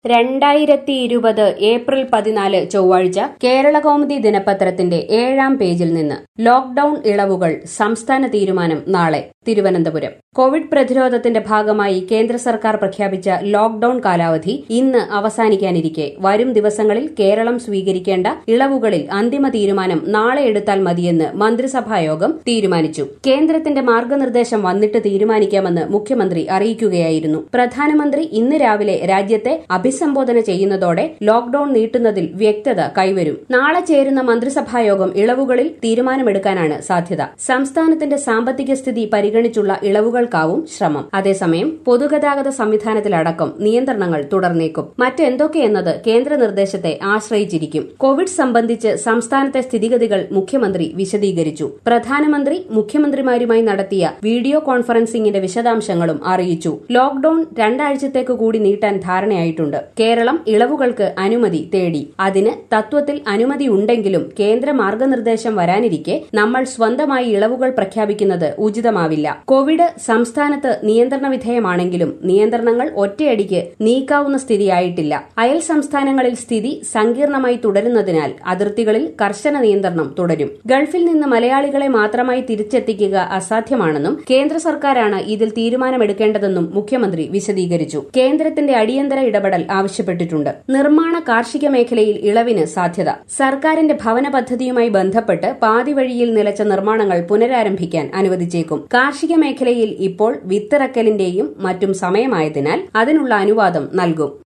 രണ്ടായിരത്തി ഇരുപത് ഏപ്രിൽ പതിനാല് ചൊവ്വാഴ്ച കേരളകൗമുദി ദിനപത്രത്തിന്റെ ഏഴാം പേജിൽ നിന്ന് ലോക്ഡൌൺ ഇളവുകൾ സംസ്ഥാന തീരുമാനം നാളെ തിരുവനന്തപുരം കോവിഡ് പ്രതിരോധത്തിന്റെ ഭാഗമായി കേന്ദ്ര സർക്കാർ പ്രഖ്യാപിച്ച ലോക്ഡൌൺ കാലാവധി ഇന്ന് അവസാനിക്കാനിരിക്കെ വരും ദിവസങ്ങളിൽ കേരളം സ്വീകരിക്കേണ്ട ഇളവുകളിൽ അന്തിമ തീരുമാനം നാളെ എടുത്താൽ മതിയെന്ന് മന്ത്രിസഭായോഗം തീരുമാനിച്ചു കേന്ദ്രത്തിന്റെ മാർഗനിർദ്ദേശം വന്നിട്ട് തീരുമാനിക്കാമെന്ന് മുഖ്യമന്ത്രി അറിയിക്കുകയായിരുന്നു പ്രധാനമന്ത്രി ഇന്ന് രാവിലെ രാജ്യത്തെ അഭിസംബോധന ചെയ്യുന്നതോടെ ലോക്ഡൌൺ നീട്ടുന്നതിൽ വ്യക്തത കൈവരും നാളെ ചേരുന്ന മന്ത്രിസഭായോഗം ഇളവുകളിൽ തീരുമാനമെടുക്കാനാണ് സാധ്യത സംസ്ഥാനത്തിന്റെ സാമ്പത്തിക സ്ഥിതി പരിഗണിച്ചുള്ള ഇളവുകൾക്കാവും ശ്രമം അതേസമയം പൊതുഗതാഗത സംവിധാനത്തിലടക്കം നിയന്ത്രണങ്ങൾ തുടർന്നേക്കും മറ്റെന്തൊക്കെയെന്നത് കേന്ദ്ര നിർദ്ദേശത്തെ ആശ്രയിച്ചിരിക്കും കോവിഡ് സംബന്ധിച്ച് സംസ്ഥാനത്തെ സ്ഥിതിഗതികൾ മുഖ്യമന്ത്രി വിശദീകരിച്ചു പ്രധാനമന്ത്രി മുഖ്യമന്ത്രിമാരുമായി നടത്തിയ വീഡിയോ കോൺഫറൻസിംഗിന്റെ വിശദാംശങ്ങളും അറിയിച്ചു ലോക്ഡൌൺ രണ്ടാഴ്ചത്തേക്ക് കൂടി നീട്ടാൻ ധാരണയായിട്ടുണ്ട് കേരളം ഇളവുകൾക്ക് അനുമതി തേടി അതിന് തത്വത്തിൽ അനുമതി ഉണ്ടെങ്കിലും കേന്ദ്ര മാർഗനിർദ്ദേശം വരാനിരിക്കെ നമ്മൾ സ്വന്തമായി ഇളവുകൾ പ്രഖ്യാപിക്കുന്നത് ഉചിതമാവില്ല കോവിഡ് സംസ്ഥാനത്ത് നിയന്ത്രണ വിധേയമാണെങ്കിലും നിയന്ത്രണങ്ങൾ ഒറ്റയടിക്ക് നീക്കാവുന്ന സ്ഥിതിയായിട്ടില്ല അയൽ സംസ്ഥാനങ്ങളിൽ സ്ഥിതി സങ്കീർണമായി തുടരുന്നതിനാൽ അതിർത്തികളിൽ കർശന നിയന്ത്രണം തുടരും ഗൾഫിൽ നിന്ന് മലയാളികളെ മാത്രമായി തിരിച്ചെത്തിക്കുക അസാധ്യമാണെന്നും കേന്ദ്ര സർക്കാരാണ് ഇതിൽ തീരുമാനമെടുക്കേണ്ടതെന്നും മുഖ്യമന്ത്രി വിശദീകരിച്ചു കേന്ദ്രത്തിന്റെ അടിയന്തര ഇടപെടൽ ആവശ്യപ്പെട്ടിട്ടുണ്ട് നിർമ്മാണ കാർഷിക മേഖലയിൽ ഇളവിന് സാധ്യത സർക്കാരിന്റെ ഭവന പദ്ധതിയുമായി ബന്ധപ്പെട്ട് പാതി വഴിയിൽ നിലച്ച നിർമ്മാണങ്ങൾ പുനരാരംഭിക്കാൻ അനുവദിച്ചേക്കും കാർഷിക മേഖലയിൽ ഇപ്പോൾ വിത്തിറക്കലിന്റെയും മറ്റും സമയമായതിനാൽ അതിനുള്ള അനുവാദം നൽകും